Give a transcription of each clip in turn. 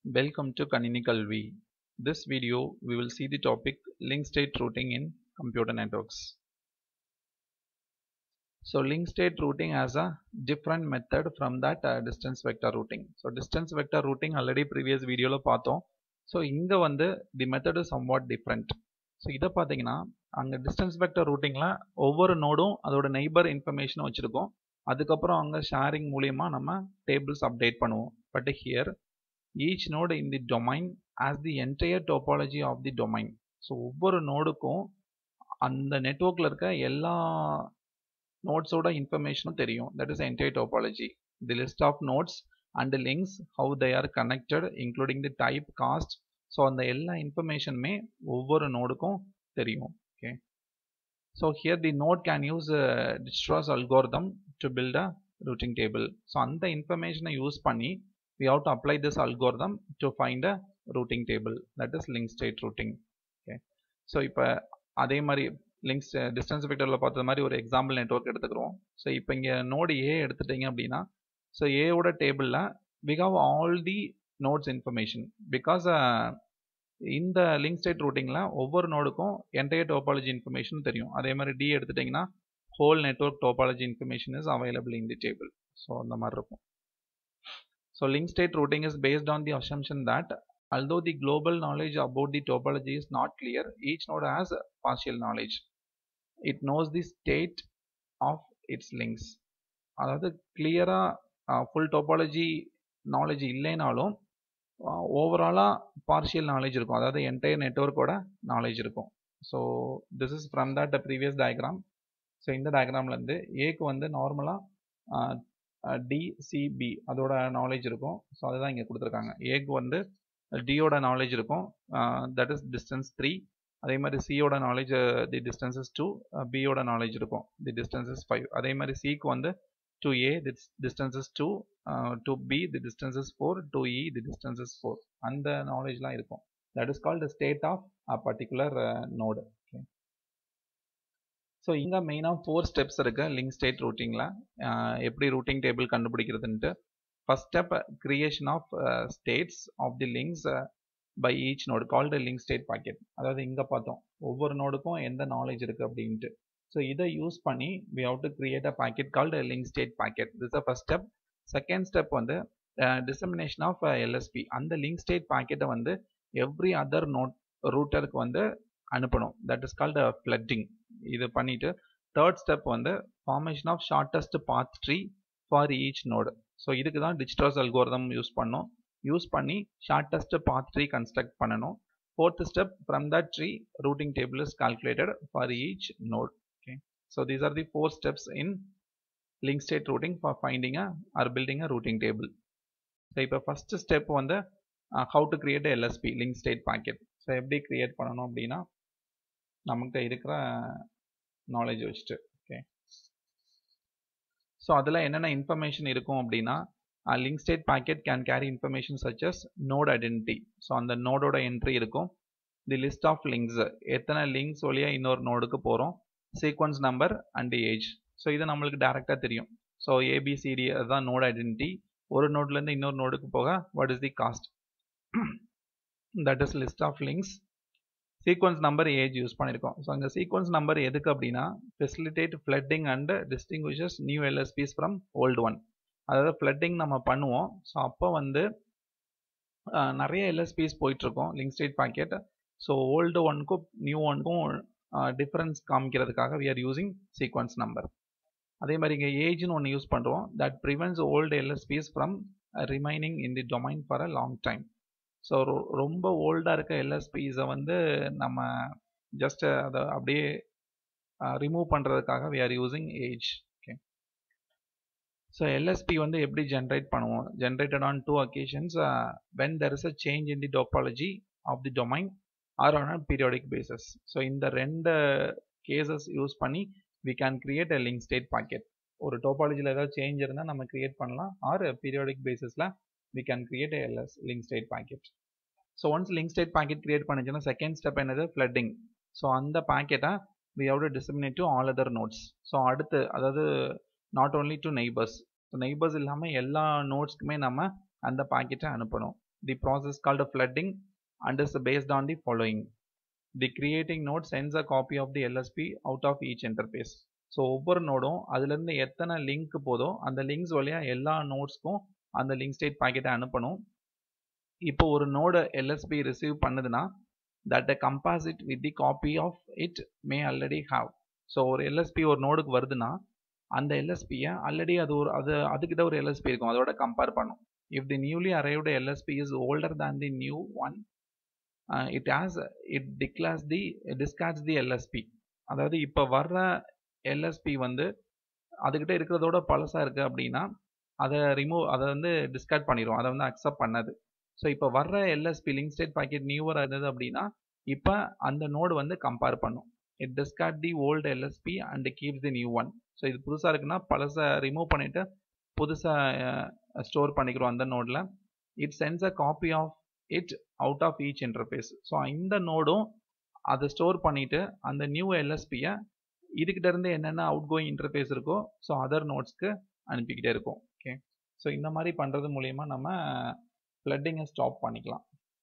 Welcome to Kanini Kalvi. This video we will see the topic link state routing in computer networks. So link state routing has a different method from that uh, distance vector routing. So distance vector routing already previous video ல பார்த்தோம். So இங்க வந்து the method is somewhat different. So இதை பார்த்தீங்கன்னா அங்கே distance vector ரூட்டிங்கில் ஒவ்வொரு நோடும் அதோட neighbour இன்ஃபர்மேஷனும் வச்சுருக்கோம் அதுக்கப்புறம் அங்கே ஷேரிங் மூலியமா நம்ம டேபிள்ஸ் அப்டேட் பண்ணுவோம் but here each node in the domain as the entire topology of the domain so ஒவ்வொரு நோடுக்கும் அந்த நெட்ஒர்க்கில் இருக்க எல்லா நோட்ஸோட இன்ஃபர்மேஷனும் தெரியும் that is entire topology the list of nodes and links how they are connected including the type cost so அந்த எல்லா இன்ஃபர்மேஷனுமே ஒவ்வொரு நோடுக்கும் தெரியும் okay so here the node can use Dijkstra's algorithm to build a routing table so அந்த இன்ஃபர்மேஷனை use பண்ணி we have to apply this algorithm to find a routing table that is link state routing okay so இப்போ அதே மாதிரி links distance வெக்டரில் பார்த்தது மாதிரி ஒரு example network எடுத்துக்கிறோம் ஸோ இப்போ இங்கே நோடு ஏ எடுத்துட்டீங்க அப்படின்னா ஸோ ஏவோட டேபிளில் we have all the nodes information because இந்த லிங்க் ஸ்டேட் ரூட்டிங்கில் ஒவ்வொரு நோடுக்கும் என்டையர் டோபாலஜி இன்ஃபர்மேஷன் தெரியும் அதே மாதிரி டி எடுத்துட்டிங்கன்னா whole network topology information is available in the table so அந்த மாதிரி இருக்கும் so link state routing is based on the assumption that although the global knowledge about the topology is not clear, each node has partial knowledge. It knows the state of its links. அதாவது கிளியராக full topology knowledge இல்லைனாலும் ஓவராலாக partial knowledge இருக்கும் அதாவது entire நெட்ஒர்க்கோட knowledge இருக்கும் so this is from that previous diagram so இந்த டயக்ராம்லேருந்து ஏக்கு வந்து நார்மலாக டிசிபி அதோட நாலேஜ் இருக்கும் ஸோ அதுதான் இங்கே கொடுத்துருக்காங்க ஏக்கு வந்து டியோட நாலேஜ் இருக்கும் தட் இஸ் டிஸ்டன்ஸ் த்ரீ அதே மாதிரி சியோட knowledge the distance is two பியோட நாலேஜ் இருக்கும் தி டிஸ்டன்ஸ் இஸ் ஃபைவ் அதே மாதிரி சிக்கு வந்து to A the distance is 2 uh, to B the distance is 4 to E the distance is 4 அந்த நாலேஜ்லாம் இருக்கும் that is called the state of a particular uh, node okay. So இங்கே மெயினாக four steps இருக்கு link state ரூட்டிங்கில் எப்படி routing table கண்டுபிடிக்கிறதுன்ட்டு first step creation of states of the links by each node called link state packet அதாவது இங்கே பார்த்தோம் ஒவ்வொரு நோடுக்கும் எந்த நாலேஜ் இருக்குது அப்படின்ட்டு ஸோ இதை யூஸ் பண்ணி we have to create a packet called link state packet this a first step second step வந்து டிசமினேஷன் ஆஃப் எல்எஸ்பி அந்த லிங்க் ஸ்டேட் பாக்கெட்டை வந்து எவ்ரி அதர் நோட் ரூட்டருக்கு வந்து அனுப்பணும் தட் இஸ் கால்டு ஃப்ளட்டிங் இது பண்ணிட்டு தேர்ட் ஸ்டெப் வந்து formation of shortest path tree for each node so இதுக்கு தான் டிஜிட்டல்ஸ் அல்கோரதம் யூஸ் பண்ணோம் யூஸ் பண்ணி ஷார்ட்டஸ்ட் பாத் ட்ரீ கன்ஸ்ட்ரக்ட் பண்ணணும் fourth step from that tree routing table is calculated for each node So these are the four steps in link state routing for finding a or building a routing table. So இப்போ first step வந்து uh, how to create a LSP link state packet. So எப்படி create பண்ணணும் அப்படின்னா நமக்கு இருக்கிற knowledge வச்சுட்டு okay so அதில் என்னென்ன இன்ஃபர்மேஷன் இருக்கும் அப்படின்னா link state packet can carry information such as node identity so அந்த நோடோட என்ட்ரி இருக்கும் தி லிஸ்ட் ஆஃப் லிங்க்ஸ் எத்தனை லிங்க்ஸ் வழியாக இன்னொரு நோடுக்கு போகிறோம் sequence number and age so இது நம்மளுக்கு டேரெக்டாக தெரியும் ஸோ ஏபிசிடி அதுதான் நோட் ஐடென்டிட்டி ஒரு நோட்லேருந்து இன்னொரு நோடுக்கு போக what is the cost that is list of links sequence number age use பண்ணியிருக்கோம் ஸோ அங்கே சீக்வன்ஸ் நம்பர் எதுக்கு அப்படின்னா facilitate flooding and distinguishes new LSPs from old one அதாவது ஃப்ளட்டிங் நம்ம பண்ணுவோம் ஸோ அப்போ வந்து நிறைய எல்எஸ்பிஸ் போயிட்டுருக்கோம் link state packet so old ஒன்க்கும் நியூ ஒன்க்கும் டிஃப்ரென்ஸ் காமிக்கிறதுக்காக we are using sequence number அதே மாதிரி இங்கே ஏஜ்னு ஒன்று யூஸ் பண்ணுறோம் that prevents old LSPs from remaining in the domain for a long time so ரொம்ப ஓல்டாக இருக்க எல்எஸ்பிஸை வந்து நம்ம ஜஸ்ட் அதை அப்படியே ரிமூவ் பண்ணுறதுக்காக we are using age okay so LSP வந்து எப்படி ஜென்ரேட் பண்ணுவோம் generated on two occasions when there is a change in the topology of the domain or on a periodic basis so இந்த ரெண்டு cases use பண்ணி we can create a link state packet ஒரு டோபாலஜியில் ஏதாவது change இருந்தால் நம்ம create பண்ணலாம் or periodic பேசிஸில் we can create LS link state packet so once link state packet create பண்ணிச்சுன்னா செகண்ட் ஸ்டெப் என்னது ஃப்ளட்டிங் ஸோ அந்த பாக்கெட்டை we have to disseminate to all other nodes so அடுத்து அதாவது not only to neighbours so neighbours இல்லாமல் எல்லா நோட்ஸ்க்குமே நம்ம அந்த பாக்கெட்டை அனுப்பணும் the process called flooding and is based on the following. The creating node sends a copy of the LSP out of each interface. So ஒவ்வொரு நோடும் அதுலேருந்து எத்தனை லிங்க் போதோ அந்த லிங்க்ஸ் வழியாக எல்லா நோட்ஸ்க்கும் அந்த லிங்க் ஸ்டேட் பாக்கெட்டை அனுப்பணும் இப்போ ஒரு நோடு எல்எஸ்பி ரிசீவ் பண்ணுதுன்னா that compares it with the copy of it may already have so ஒரு எல்எஸ்பி ஒரு நோடுக்கு வருதுன்னா அந்த எல்எஸ்பியை ஆல்ரெடி அது ஒரு அது அதுக்கிட்ட ஒரு எல்எஸ்பி இருக்கும் அதோட கம்பேர் பண்ணும் if the newly arrived LSP is older than the new one it has it declares the discards the LSP அதாவது இப்போ வர்ற எல்எஸ்பி வந்து அதுக்கிட்ட இருக்கிறதோட பழசாக இருக்குது அப்படின்னா அதை ரிமூவ் அதை வந்து டிஸ்கார்ட் பண்ணிடும் அதை வந்து அக்செப்ட் பண்ணாது ஸோ இப்போ வர்ற எல்எஸ்பி லிங்க் ஸ்டேட் பாக்கெட் நியூவராக இருந்தது அப்படின்னா இப்போ அந்த நோடு வந்து கம்பேர் பண்ணும் it discard the old LSP and keeps the new one so இது புதுசாக இருக்குன்னா பழசை ரிமூவ் பண்ணிவிட்டு புதுசாக ஸ்டோர் பண்ணிக்கிறோம் அந்த நோடில் it sends a copy of it out of each interface so இந்த நோடும் அதை ஸ்டோர் பண்ணிவிட்டு அந்த நியூ எல்எஸ்பியை இதுகிட்ட இருந்து என்னென்ன அவுட் கோயிங் இன்டர்ஃபேஸ் இருக்கோ ஸோ அதர் நோட்ஸ்க்கு அனுப்பிக்கிட்டே இருக்கும் ஓகே ஸோ இந்த மாதிரி பண்ணுறது மூலயமா நம்ம ஃப்ளட்டிங்கை ஸ்டாப் பண்ணிக்கலாம்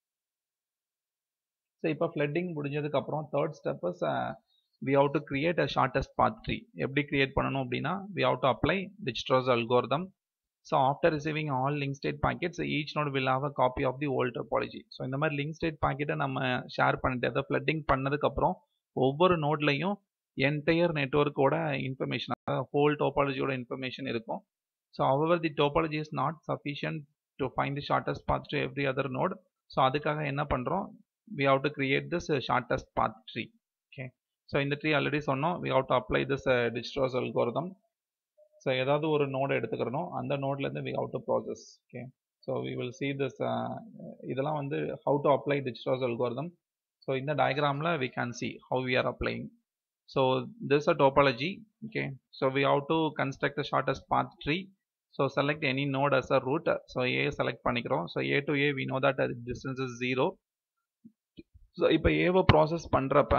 ஸோ இப்போ ஃப்ளட்டிங் முடிஞ்சதுக்கப்புறம் third step is we have to create a shortest path tree எப்படி கிரியேட் பண்ணணும் அப்படின்னா we have to apply Dijkstra's algorithm so after receiving all link state packets each node will have a copy of the old topology so இந்த மாதிரி link state பாக்கெட்டை நம்ம share பண்ணிட்டு அதை flooding பண்ணதுக்கப்புறம் ஒவ்வொரு நோட்லையும் என்டையர் நெட்ஒர்க்கோட இன்ஃபர்மேஷன் அதாவது ஹோல் டோபாலஜியோட இன்ஃபர்மேஷன் இருக்கும் so however the topology is not sufficient to find the shortest path to every other node so அதுக்காக என்ன பண்ணுறோம் we have to create this shortest path tree okay so இந்த tree already சொன்னோம் we have to apply this Dijkstra's algorithm so ஏதாவது ஒரு node எடுத்துக்கிறணும் அந்த நோட்லேருந்து we have to process okay so we will see this இதெல்லாம் வந்து how to apply Dijkstra's algorithm so இந்த டயக்ராமில் we can see how we are applying So this is a topology. Okay. So we have to construct the shortest path tree. So select any node as a root. So A select பண்ணிக்கிறோம். So A to A we know that the distance is 0. So இப்போ Aவை process பண்ணுறப்ப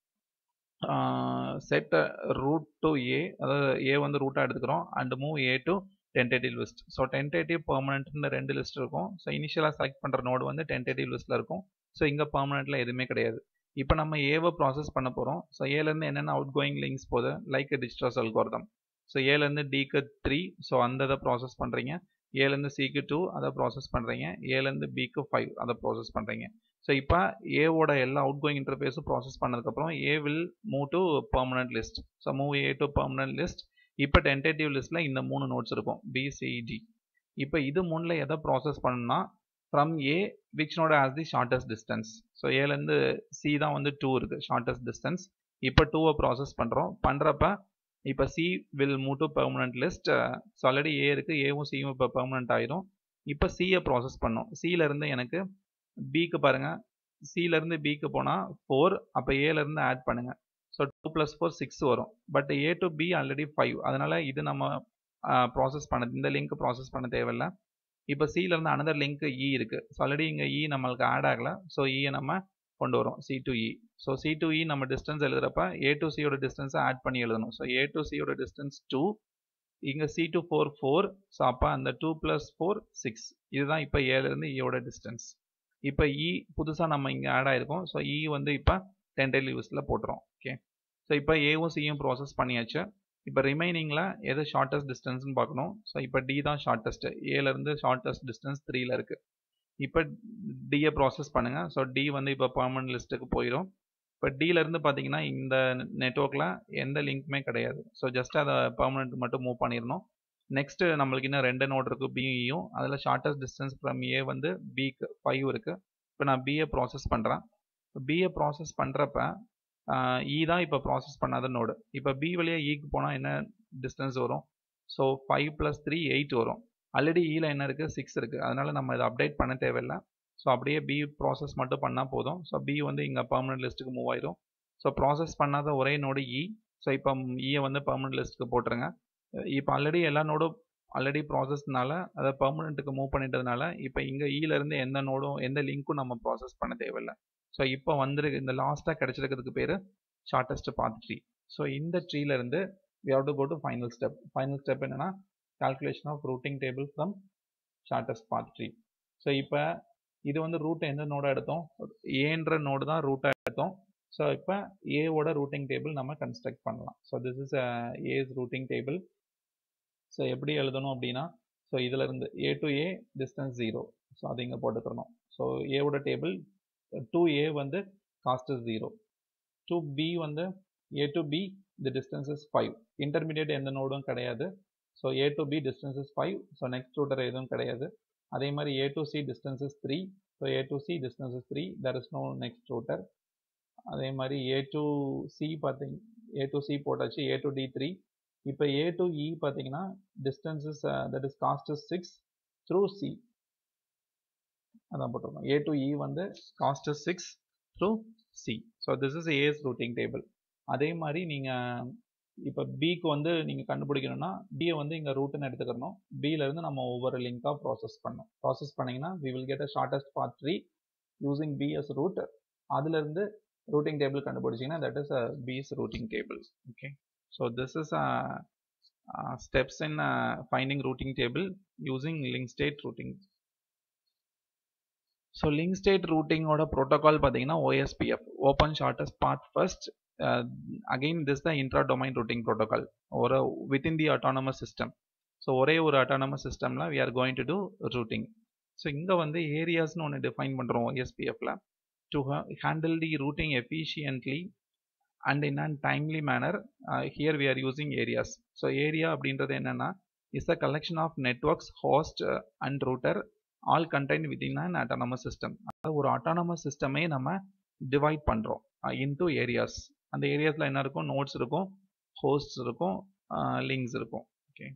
set root to A அதாவது A வந்து ரூட்டாக எடுத்துக்கிறோம் and move A to tentative list. So tentative permanentன்னு ரெண்டு list இருக்கும் so இனிஷியலாக செலக்ட் பண்ணுற நோடு வந்து tentative லிஸ்ட்டில் இருக்கும் ஸோ இங்கே பர்மனெண்ட்டில் எதுவுமே கிடையாது இப்போ நம்ம ஏவை ப்ராசஸ் பண்ண போகிறோம் ஸோ ஏலேருந்து என்னென்ன அவுட் கோயிங் லிங்க்ஸ் போகுது லைக் டிஜிட்டல்ஸ் அல்கோர்தம் ஸோ ஏலேருந்து டிக்கு த்ரீ ஸோ அந்த இதை ப்ராசஸ் பண்ணுறீங்க ஏலேருந்து சிக்கு டூ அதை ப்ராசஸ் பண்ணுறீங்க ஏலேருந்து பிக்கு ஃபைவ் அதை ப்ராசஸ் பண்ணுறீங்க ஸோ இப்போ ஏவோட எல்லா அவுட் கோயிங் இன்டர்ஃபேஸும் ப்ராசஸ் பண்ணதுக்கப்புறம் A will move to permanent list so move A to permanent list இப்போ டென்டேட்டிவ் லிஸ்ட்டில் இந்த மூணு நோட்ஸ் இருக்கும் பிசிடி இப்போ இது மூணில் எதை ப்ராசஸ் பண்ணணும்னா from A which node as the shortest distance so ஏலேருந்து சி தான் வந்து டூ இருக்குது ஷார்ட்டஸ்ட் டிஸ்டன்ஸ் இப்போ டூவை ப்ராசஸ் பண்ணுறோம் பண்ணுறப்ப இப்போ C will move to permanent list so already A இருக்குது ஏவும் சியும் இப்போ பெர்மனன்ட் ஆயிரும் இப்போ சியை ப்ராசஸ் பண்ணோம் சியிலேருந்து எனக்கு பிக்கு பாருங்கள் சியிலேருந்து பிக்கு போனால் ஃபோர் அப்போ ஏலேருந்து ஆட் பண்ணுங்கள் so two plus four six வரும் but A to B already five அதனால் இது நம்ம ப்ராசஸ் பண்ண இந்த லிங்க் ப்ராசஸ் பண்ண தேவையில்லை இப்போ சியிலேருந்து அனதர் லிங்க் இ இருக்குது ஸோ ஆல்ரெடி இங்கே இ நம்மளுக்கு ஆட் ஆகலை ஸோ இயை நம்ம கொண்டு வரோம் C to E so C to E நம்ம டிஸ்டன்ஸ் எழுதுறப்ப ஏ டு சியோட டிஸ்டன்ஸை ஆட் பண்ணி எழுதணும் ஸோ ஏ டு சியோட டிஸ்டன்ஸ் டூ இங்கே C to four four so அப்போ அந்த டூ ப்ளஸ் ஃபோர் சிக்ஸ் இதுதான் இப்போ ஏலேருந்து இயோட டிஸ்டன்ஸ் இப்போ இ புதுசாக நம்ம இங்கே ஆட் ஆகிருக்கோம் ஸோ இ வந்து இப்போ டென்டெல் யூஸில் போட்டுரும் ஓகே ஸோ இப்போ ஏவும் சியும் ப்ராசஸ் பண்ணியாச்சு இப்போ ரிமைனிங்கில் எது ஷார்ட்டஸ்ட் டிஸ்டன்ஸ்னு பார்க்கணும் ஸோ இப்போ டி தான் ஷார்ட்டஸ்ட் ஏலேருந்து ஷார்ட்டஸ்ட் டிஸ்டன்ஸ் த்ரீல இருக்குது இப்போ டியை ப்ராசஸ் பண்ணுங்கள் ஸோ டி வந்து இப்போ பர்மனன்ட் லிஸ்ட்டுக்கு போயிடும் இப்போ டியிலேருந்து பார்த்தீங்கன்னா இந்த நெட்ஒர்க்கில் எந்த லிங்க்குமே கிடையாது ஸோ ஜஸ்ட் அதை பர்மனெண்ட் மட்டும் மூவ் பண்ணிடணும் நெக்ஸ்ட்டு நம்மளுக்கு இன்னும் ரெண்டு நோட் இருக்குது பிஇயும் அதில் ஷார்ட்டஸ்ட் டிஸ்டன்ஸ் ஃப்ரம் ஏ வந்து பிக்கு ஃபைவ் இருக்குது இப்போ நான் பிஏ ப்ராசஸ் பண்ணுறேன் பிஏ ப்ராசஸ் பண்ணுறப்ப இ தான் இப்போ ப்ராசஸ் பண்ணாத நோடு இப்போ பி வழியாக இக்கு போனால் என்ன டிஸ்டன்ஸ் வரும் so five plus three eight வரும் ஆல்ரெடி இயில் என்ன இருக்குது சிக்ஸ் இருக்குது அதனால் நம்ம இதை அப்டேட் பண்ண தேவையில்லை ஸோ அப்படியே பி ப்ராசஸ் மட்டும் பண்ணால் போதும் ஸோ பி வந்து இங்கே பர்மனெண்ட் லிஸ்ட்டுக்கு மூவ் ஆயிரும் ஸோ ப்ராசஸ் பண்ணாத ஒரே நோடு இ ஸோ இப்போ இயை வந்து பர்மனெண்ட் லிஸ்ட்டுக்கு போட்டுருங்க இப்போ ஆல்ரெடி எல்லா நோடும் ஆல்ரெடி ப்ராசஸ்னால அதை பர்மனெண்ட்டுக்கு மூவ் பண்ணிட்டதுனால இப்போ இங்கே இருந்து எந்த நோடும் எந்த லிங்க்கும் நம்ம ப்ராசஸ் பண்ண தேவையில்லை ஸோ இப்போ வந்துருக்கு இந்த லாஸ்ட்டாக கிடச்சிருக்கிறதுக்கு பேர் ஷார்ட்டஸ்ட் பாத் ட்ரீ ஸோ இந்த ட்ரீலேருந்து we have to go to final step final step என்னென்னா calculation of routing table from shortest path tree so இப்போ இது வந்து ரூட் எந்த நோடா எடுத்தோம் ஏன்ற நோடு தான் ரூட்டா எடுத்தோம் ஸோ இப்போ ஏவோட ரூட்டிங் டேபிள் நம்ம கன்ஸ்ட்ரக்ட் பண்ணலாம் so this is A's routing table so எப்படி எழுதணும் அப்படின்னா ஸோ இதில் இருந்து A to A distance zero so அது இங்கே போட்டுக்கிறணும் ஸோ ஏவோட டேபிள் டூ ஏ வந்து cost is zero to B வந்து A to B the distance is five intermediate எந்த நோடும் கிடையாது so A to B distance is five so next router எதுவும் கிடையாது அதே மாதிரி A to C distance is three so A to C distance is three there is no next router அதே மாதிரி A to C பார்த்தீங்க ஏ to C போட்டாச்சு A to D three இப்போ ஏ to E பார்த்தீங்கன்னா distance is that is cost is six through C அதான் போட்டிருக்கோம் A to E வந்து cost is six through C so this is A's routing table அதே மாதிரி நீங்கள் இப்போ பிக்கு வந்து நீங்கள் கண்டுபிடிக்கணும்னா பியை வந்து இங்கே ரூட்டுன்னு எடுத்துக்கணும் பியிலேருந்து நம்ம ஒவ்வொரு லிங்காக ப்ராசஸ் பண்ணணும் ப்ராசஸ் பண்ணிங்கன்னா we will get a shortest path tree using B as root அதுலேருந்து ரூட்டிங் டேபிள் கண்டுபிடிச்சிங்கன்னா that is a B's routing table okay so this is steps in finding routing table using link state routing so link state ரூட்டிங்கோட protocol பார்த்தீங்கன்னா OSPF open shortest path first again this the intra domain routing protocol ஒரு within the autonomous system so ஒரே ஒரு autonomous சிஸ்டமில் we are going to do routing so இங்கே வந்து ஏரியாஸ்னு ஒன்று டிஃபைன் பண்ணுறோம் ஓஎஸ்பிஎஃப்ல to handle the routing efficiently and in and timely manner here we are using areas so area அப்படின்றது என்னென்னா is a collection of networks host and router all contain within an autonomous system அதாவது ஒரு autonomous சிஸ்டமே நம்ம divide பண்ணுறோம் into areas அந்த ஏரியாஸில் என்ன இருக்கும் நோட்ஸ் இருக்கும் ஹோஸ்ட்ஸ் இருக்கும் லிங்க்ஸ் இருக்கும் okay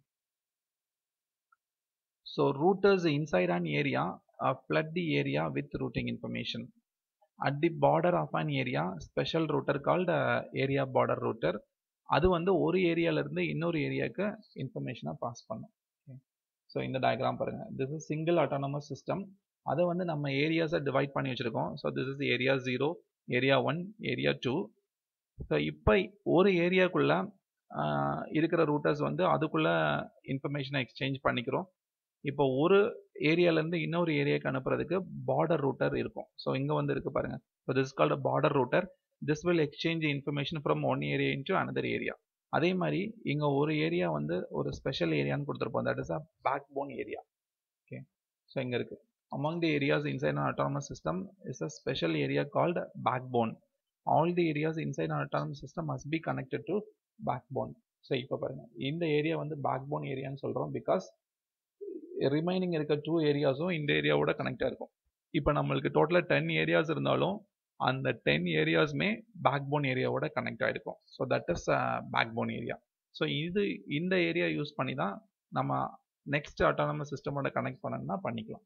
so routers inside an area flood the area with routing information at the border of an area special router called area border router அது வந்து ஒரு ஏரியாவிலேருந்து இன்னொரு ஏரியாவுக்கு இன்ஃபர்மேஷனை பாஸ் பண்ணும் ஸோ இந்த டயக்ராம் பாருங்கள் this is single autonomous system அதை வந்து நம்ம ஏரியாஸை டிவைட் பண்ணி வச்சுருக்கோம் so this is area zero area one area two so இப்போ ஒரு ஏரியாக்குள்ளே இருக்கிற ரூட்டர்ஸ் வந்து அதுக்குள்ளே இன்ஃபர்மேஷனை எக்ஸ்சேஞ்ச் பண்ணிக்கிறோம் இப்போ ஒரு ஏரியாலேருந்து இன்னொரு ஏரியாவுக்கு அனுப்புறதுக்கு பார்டர் ரூட்டர் இருக்கும் ஸோ இங்கே வந்து இருக்குது பாருங்கள் so this called border router this will exchange information from one area into another area அதே மாதிரி இங்கே ஒரு ஏரியா வந்து ஒரு ஸ்பெஷல் ஏரியான்னு கொடுத்துருப்போம் that is a backbone area okay so இங்கே இருக்குது among the areas inside an autonomous system is a special area called backbone all the areas inside an autonomous system must be connected to backbone so இப்போ பாருங்கள் இந்த area வந்து backbone ஏரியான்னு சொல்கிறோம் because remaining இருக்க two ஏரியாஸும் இந்த ஏரியாவோட கனெக்டாக இருக்கும் இப்போ நம்மளுக்கு டோட்டலாக டென் ஏரியாஸ் இருந்தாலும் அந்த டென் ஏரியாஸுமே பேக் போன் ஏரியாவோட கனெக்ட் ஆகிருக்கும் so that is backbone area so இது இந்த ஏரியா யூஸ் பண்ணி தான் நம்ம நெக்ஸ்ட் அட்டானமஸ் சிஸ்டமோட கனெக்ட் பண்ணணும்னா பண்ணிக்கலாம்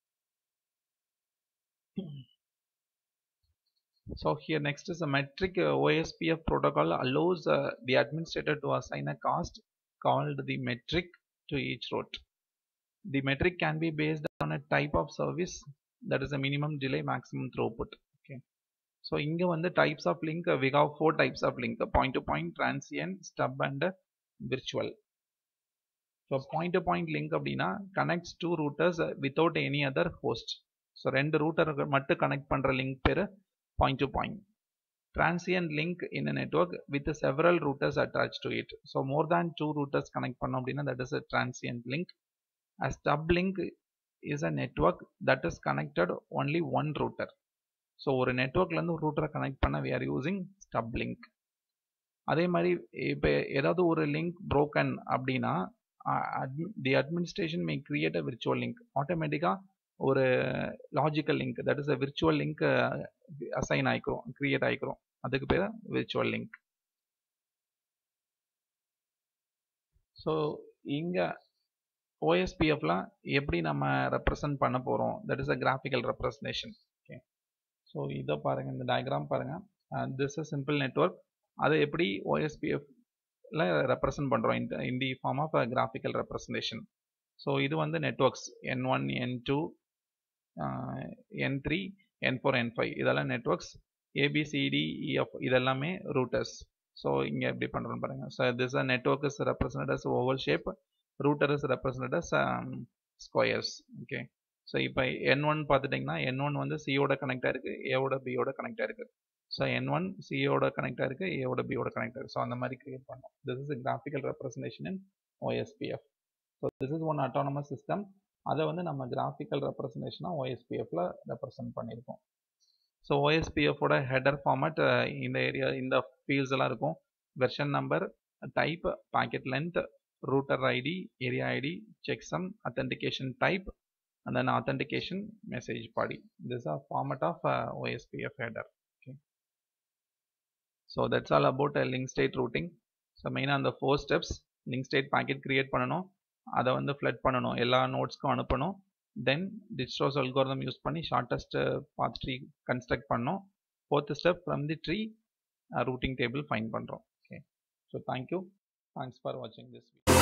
So here next is a metric uh, OSPF protocol allows uh, the administrator to assign a cost called the metric to each route. The metric can be based on a type of service that is a minimum delay maximum throughput. Okay. So இங்க வந்து types of link uh, we have four types of link point to point transient stub and virtual. So point to point link அப்படின்னா connects two routers without any other host. So ரெண்டு router மட்டும் connect பண்ற link பேரு point to point. Transient link in a network with several routers attached to it. So more than two routers connect பண்ணோம் அப்படின்னா that is a transient link. A stub link is a network that is connected only one router. So ஒரு நெட்ஒர்க்லேருந்து ஒரு ரூட்டரை connect பண்ண we are using stub link அதே மாதிரி இப்போ ஏதாவது ஒரு லிங்க் ப்ரோக்கன் அப்படின்னா the administration may create a virtual link ஆட்டோமேட்டிக்காக ஒரு logical link that is a virtual link assign ஆகிக்கிறோம் கிரியேட் ஆகிக்கிறோம் அதுக்கு பேர் விர்ச்சுவல் லிங்க் ஸோ இங்கே ஓஎஸ்பிஎஃப்லாம் எப்படி நம்ம ரெப்ரசன்ட் பண்ண போகிறோம் that is a graphical representation okay so இதை பாருங்கள் இந்த டயக்ராம் பாருங்கள் திஸ் அ சிம்பிள் நெட்ஒர்க் அதை எப்படி ஓஎஸ்பிஎஃப்ல ரெப்ரசன்ட் பண்ணுறோம் இந்த in the form of a graphical representation so இது வந்து networks N one N two N three N four N five இதெல்லாம் நெட்ஒர்க்ஸ் ஏபிசிடி இஎஃப் இதெல்லாமே ரூட்டர்ஸ் ஸோ இங்கே எப்படி பண்ணுறோன்னு பாருங்கள் so this a network is represent as oval shape router is represented as um, squares okay so இப்போ N one பார்த்துட்டிங்கன்னா என் one வந்து சியோட கனெக்ட் ஆயிருக்கு ஏவோட பியோட கனெக்ட் ஆயிருக்கு ஸோ என் ஒன் சியோட கனெக்ட் ஆயிருக்கு ஏவோட பியோட கனெக்ட் ஆயிருக்கு ஸோ அந்த மாதிரி கிரியேட் பண்ணோம் this is graphical representation in OSPF so this is one autonomous system அதை வந்து நம்ம கிராஃபிக்கல் ரெப்ரஸன்டேஷனாக ஓஎஸ்பிஎஃப்ல ரெப்ரசன்ட் பண்ணியிருக்கோம் ஸோ ஓஎஸ்பிஎஃபோட ஹெடர் ஃபார்மேட் இந்த ஏரியா இந்த ஃபீல்ட்ஸ் எல்லாம் இருக்கும் version number type packet length router ID, area ID, checksum, authentication type, and then authentication message body. This is a format of uh, OSPF header. Okay. So that's all about uh, link state routing. So main on the four steps, link state packet create பண்ணணும் அதை வந்து flood பண்ணணும் எல்லா நோட்ஸ்க்கும் அனுப்பணும் then Dijkstra's algorithm use பண்ணி shortest path tree construct பண்ணோம் fourth step from the tree routing table find பண்ணுறோம் okay so thank you thanks for வாட்சிங் திஸ் வீடியோ